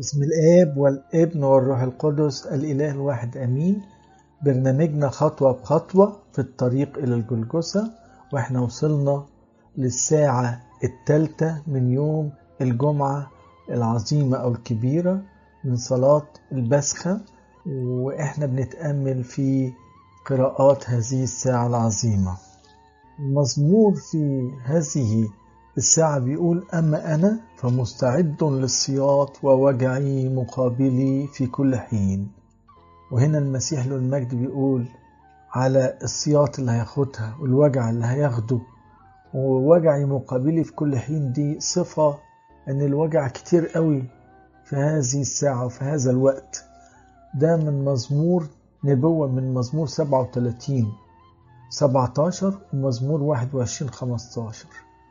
باسم الآب والابن والروح القدس الإله الواحد آمين برنامجنا خطوة بخطوة في الطريق إلى الجلجسة وإحنا وصلنا للساعة الثالثة من يوم الجمعة العظيمة أو الكبيرة من صلاة البسخة وإحنا بنتأمل في قراءات هذه الساعة العظيمة المزمور في هذه الساعة بيقول أما أنا فمستعد للسياط ووجعي مقابلي في كل حين وهنا المسيح له المجد بيقول على السياط اللي هياخدها والوجع اللي هياخده ووجعي مقابلي في كل حين دي صفة ان الوجع كتير قوي في هذه الساعة وفي هذا الوقت ده من مزمور نبوة من مزمور 37 17 ومزمور 21 15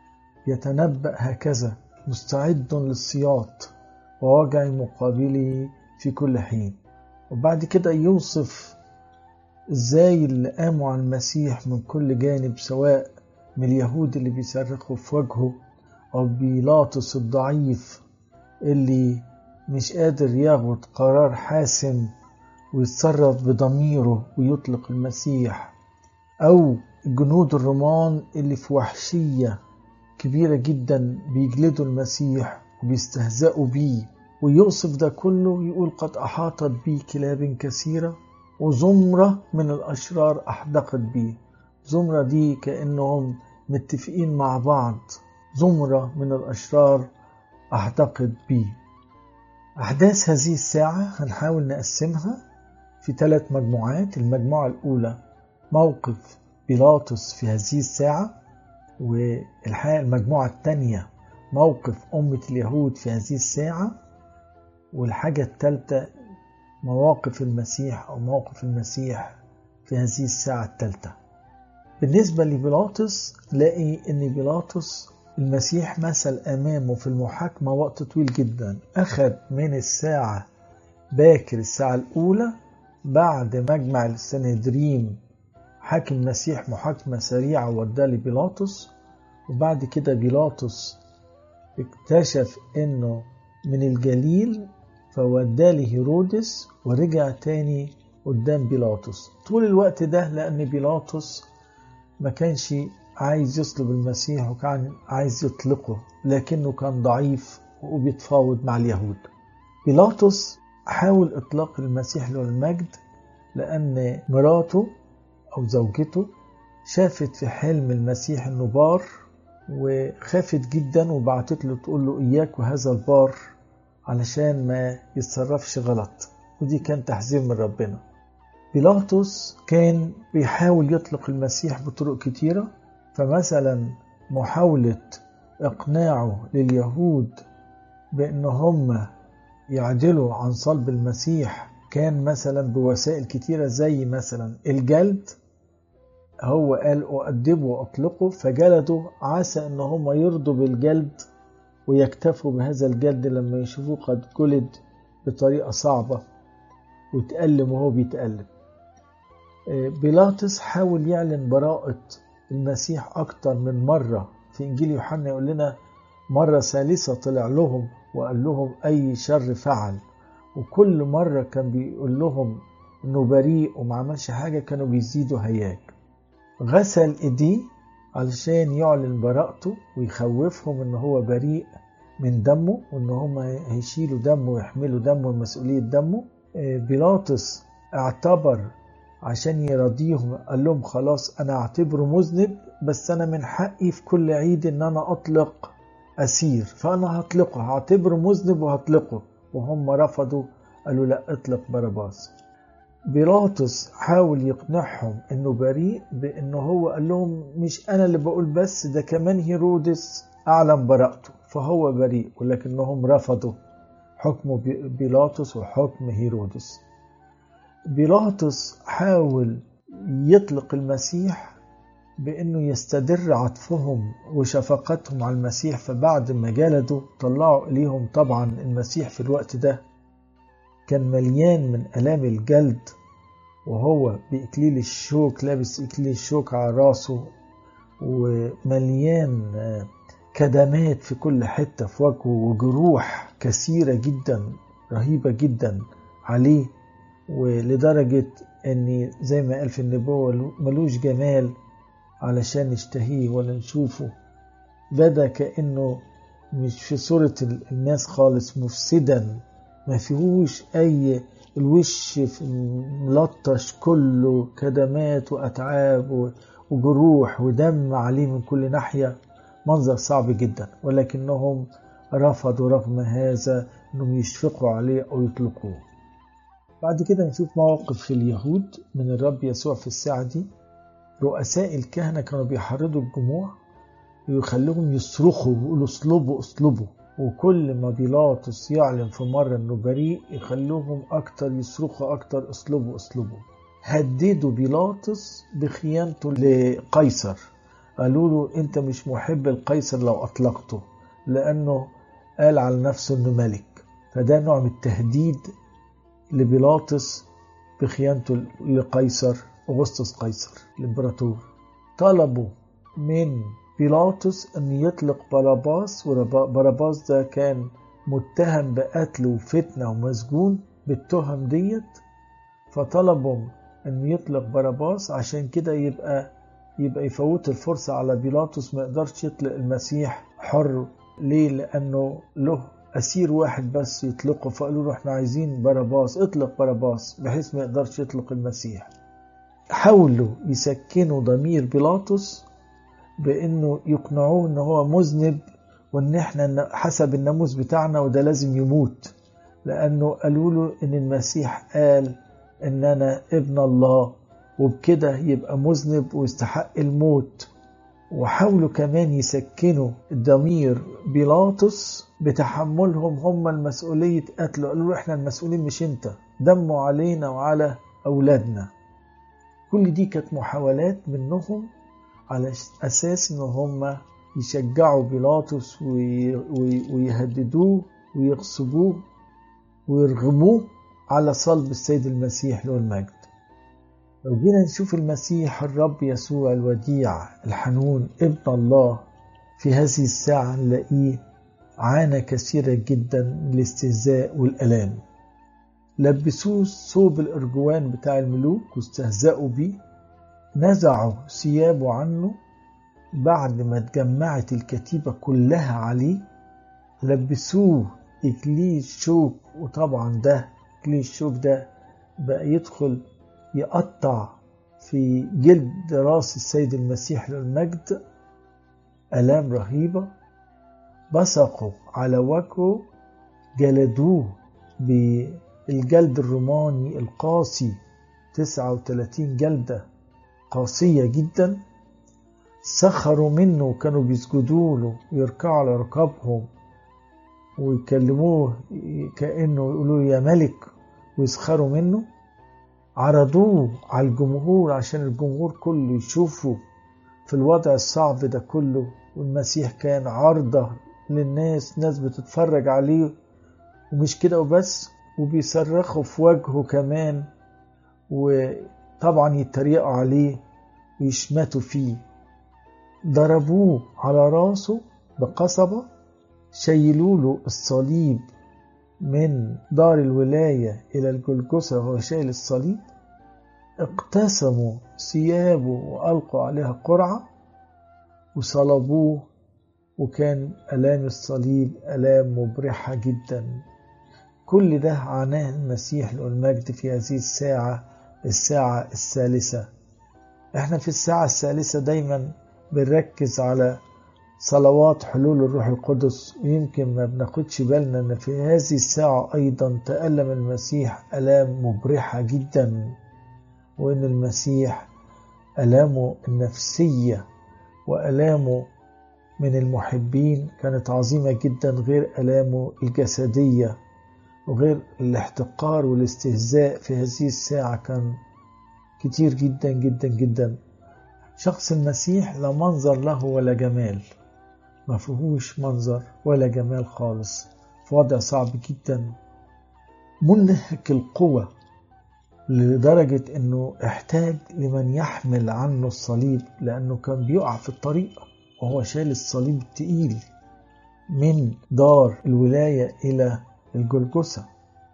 يتنبأ هكذا مستعد للسياط ووجع مقابلي في كل حين وبعد كده يوصف ازاي اللي قاموا على المسيح من كل جانب سواء من اليهود اللي بيصرخوا في وجهه او بيلاطس الضعيف اللي مش قادر ياخد قرار حاسم ويتصرف بضميره ويطلق المسيح او جنود الرومان اللي في وحشيه كبيرة جدا بيجلدوا المسيح وبيستهزئوا بيه ويوصف ده كله يقول قد أحاطت بي كلاب كثيرة وزمرة من الأشرار أحدقت بي زمرة دي كأنهم متفقين مع بعض زمرة من الأشرار أحدقت بي أحداث هذه الساعة هنحاول نقسمها في ثلاث مجموعات المجموعة الأولى موقف بيلاطس في هذه الساعة والحقيقة المجموعة الثانية موقف أمة اليهود في هذه الساعة والحاجة الثالثة مواقف المسيح أو موقف المسيح في هذه الساعة الثالثة بالنسبة لبيلاطس لاقي أن بيلاطس المسيح مثل أمامه في المحاكمة وقت طويل جدا أخذ من الساعة باكر الساعة الأولى بعد مجمع السنهدريم حاكم المسيح محاكمة سريعة وداه لبيلاطس وبعد كده بيلاطس اكتشف انه من الجليل فوداه لهيرودس ورجع تاني قدام بيلاطس طول الوقت ده لأن بيلاطس ما كانش عايز يصلب المسيح وكان عايز يطلقه لكنه كان ضعيف وبيتفاوض مع اليهود بيلاطس حاول إطلاق المسيح له المجد لأن مراته أو زوجته شافت في حلم المسيح إنه بار وخافت جدا وبعتت له تقول له إياك وهذا البار علشان ما يتصرفش غلط ودي كان تحذير من ربنا بيلاطس كان بيحاول يطلق المسيح بطرق كتيرة فمثلا محاولة إقناعه لليهود بأن هم يعدلوا عن صلب المسيح كان مثلا بوسائل كتيرة زي مثلا الجلد هو قال أؤدبه وأطلقه فجلدوا عسى أن هم يرضوا بالجلد ويكتفوا بهذا الجلد لما يشوفوه قد جلد بطريقة صعبة وتألم وهو بيتألم بيلاطس حاول يعلن براءة المسيح أكتر من مرة في إنجيل يوحنا يقول لنا مرة ثالثة طلع لهم وقال لهم أي شر فعل وكل مرة كان بيقول لهم إنه بريء وما عملش حاجة كانوا بيزيدوا هياج غسل إيديه علشان يعلن براءته ويخوفهم إن هو بريء من دمه وإن هم هيشيلوا دمه ويحملوا دمه ومسؤولية دمه بيلاطس اعتبر عشان يرضيهم قال لهم خلاص أنا أعتبره مذنب بس أنا من حقي في كل عيد إن أنا أطلق أسير فأنا هطلقه هعتبره مذنب وهطلقه وهم رفضوا قالوا لا اطلق باراباس بيلاطس حاول يقنعهم انه بريء بانه هو قال لهم مش انا اللي بقول بس ده كمان هيرودس اعلن براءته فهو بريء ولكنهم رفضوا حكم بيلاطس وحكم هيرودس بيلاطس حاول يطلق المسيح بانه يستدر عطفهم وشفقتهم على المسيح فبعد ما جلدوا طلعوا اليهم طبعا المسيح في الوقت ده كان مليان من الام الجلد وهو باكليل الشوك لابس اكليل الشوك على راسه ومليان كدمات في كل حته في وجهه وجروح كثيره جدا رهيبة جدا عليه ولدرجة ان زي ما قال في النبوة ملوش جمال علشان نشتهيه ولا نشوفه بدا كأنه مش في صورة الناس خالص مفسدا ما فيهوش اي الوش ملطش كله كدمات واتعاب وجروح ودم عليه من كل ناحية منظر صعب جدا ولكنهم رفضوا رغم هذا انهم يشفقوا عليه او يطلقوه بعد كده نشوف مواقف اليهود من الرب يسوع في الساعة دي رؤساء الكهنة كانوا بيحرضوا الجموع ويخلوهم يصرخوا ويقولوا اصلبوا اصلبوا وكل ما بيلاطس يعلن في مرة انه بريء يخلوهم اكتر يصرخوا اكتر اصلبوا اصلبوا هددوا بيلاطس بخيانته لقيصر قالوا له انت مش محب القيصر لو اطلقته لانه قال على نفسه انه ملك فده نوع من التهديد لبيلاطس بخيانته لقيصر أغسطس قيصر الإمبراطور طلبوا من بيلاطس أن يطلق باراباس وباراباس ده كان متهم بقتل وفتنة ومسجون بالتهم ديت فطلبوا أن يطلق باراباس عشان كده يبقى يبقى يفوت الفرصة على بيلاطس ما يقدرش يطلق المسيح حر ليه؟ لأنه له أسير واحد بس يطلقه فقالوا له احنا عايزين باراباس اطلق باراباس بحيث ما يقدرش يطلق المسيح حاولوا يسكنوا ضمير بيلاطس بانه يقنعوه ان هو مذنب وان احنا حسب الناموس بتاعنا وده لازم يموت لانه قالوا له ان المسيح قال ان انا ابن الله وبكده يبقى مذنب ويستحق الموت وحاولوا كمان يسكنوا ضمير بيلاطس بتحملهم هم المسؤولية قتله قالوا له احنا المسؤولين مش انت دموا علينا وعلى أولادنا كل دي كانت محاولات منهم على أساس إن هم يشجعوا بيلاطس ويهددوه ويغصبوه ويرغموه على صلب السيد المسيح له المجد لو جينا نشوف المسيح الرب يسوع الوديع الحنون ابن الله في هذه الساعة نلاقيه عانى كثيرا جدا من الاستهزاء والألام لبسوه ثوب الأرجوان بتاع الملوك واستهزأوا بيه نزعوا ثيابه عنه بعد ما اتجمعت الكتيبة كلها عليه لبسوه إكليل شوك وطبعا ده إكليل الشوك ده بقى يدخل يقطع في جلد راس السيد المسيح للمجد آلام رهيبة بصقوا على وجهه جلدوه بالجلد الروماني القاسي 39 جلدة قاسية جدا سخروا منه كانوا بيسجدوا له ويركعوا على ركابهم ويكلموه كأنه يقولوا يا ملك ويسخروا منه عرضوه على الجمهور عشان الجمهور كله يشوفه في الوضع الصعب ده كله والمسيح كان عرضة للناس ناس بتتفرج عليه ومش كده وبس وبيصرخوا في وجهه كمان وطبعا يتريقوا عليه ويشمتوا فيه ضربوه على راسه بقصبة شيلوا له الصليب من دار الولاية إلى الجلجسة وهو شايل الصليب اقتسموا ثيابه وألقوا عليها قرعة وصلبوه وكان ألام الصليب ألام مبرحة جدا كل ده عاناه المسيح له المجد في هذه الساعة الساعة الثالثة احنا في الساعة الثالثة دايما بنركز على صلوات حلول الروح القدس ويمكن ما بناخدش بالنا ان في هذه الساعة ايضا تألم المسيح ألام مبرحة جدا وان المسيح ألامه النفسية وألامه من المحبين كانت عظيمة جدا غير ألامه الجسدية وغير الاحتقار والاستهزاء في هذه الساعة كان كتير جدا جدا جدا شخص المسيح لا منظر له ولا جمال ما فيهوش منظر ولا جمال خالص في وضع صعب جدا منهك القوة لدرجة انه احتاج لمن يحمل عنه الصليب لانه كان بيقع في الطريق وهو شال الصليب التقيل من دار الولاية الى الجلجسة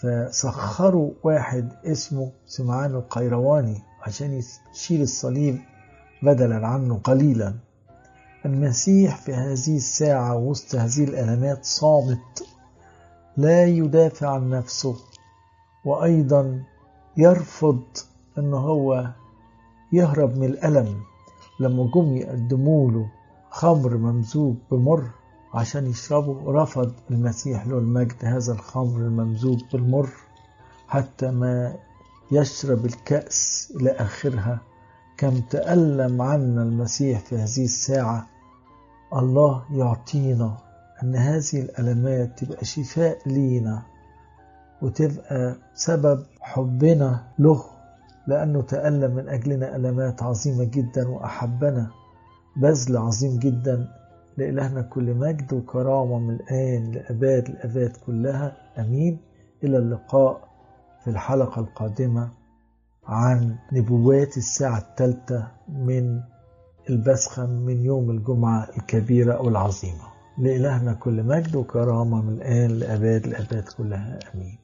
فسخروا واحد اسمه سمعان القيرواني عشان يشيل الصليب بدلا عنه قليلا المسيح في هذه الساعة وسط هذه الألمات صامت لا يدافع عن نفسه وأيضا يرفض أنه هو يهرب من الألم لما جم يقدموا له خمر ممزوج بمر عشان يشربه رفض المسيح له المجد هذا الخمر الممزوج بالمر حتى ما يشرب الكأس إلى آخرها كم تألم عنا المسيح في هذه الساعة الله يعطينا أن هذه الألمات تبقى شفاء لينا وتبقى سبب حبنا له لأنه تألم من أجلنا ألمات عظيمة جدا وأحبنا بذل عظيم جدا لإلهنا كل مجد وكرامة من الآن لأباد الأباد كلها أمين إلى اللقاء في الحلقة القادمة عن نبوات الساعة الثالثة من البسخة من يوم الجمعة الكبيرة أو العظيمة لإلهنا كل مجد وكرامة من الآن لأباد الأباد كلها أمين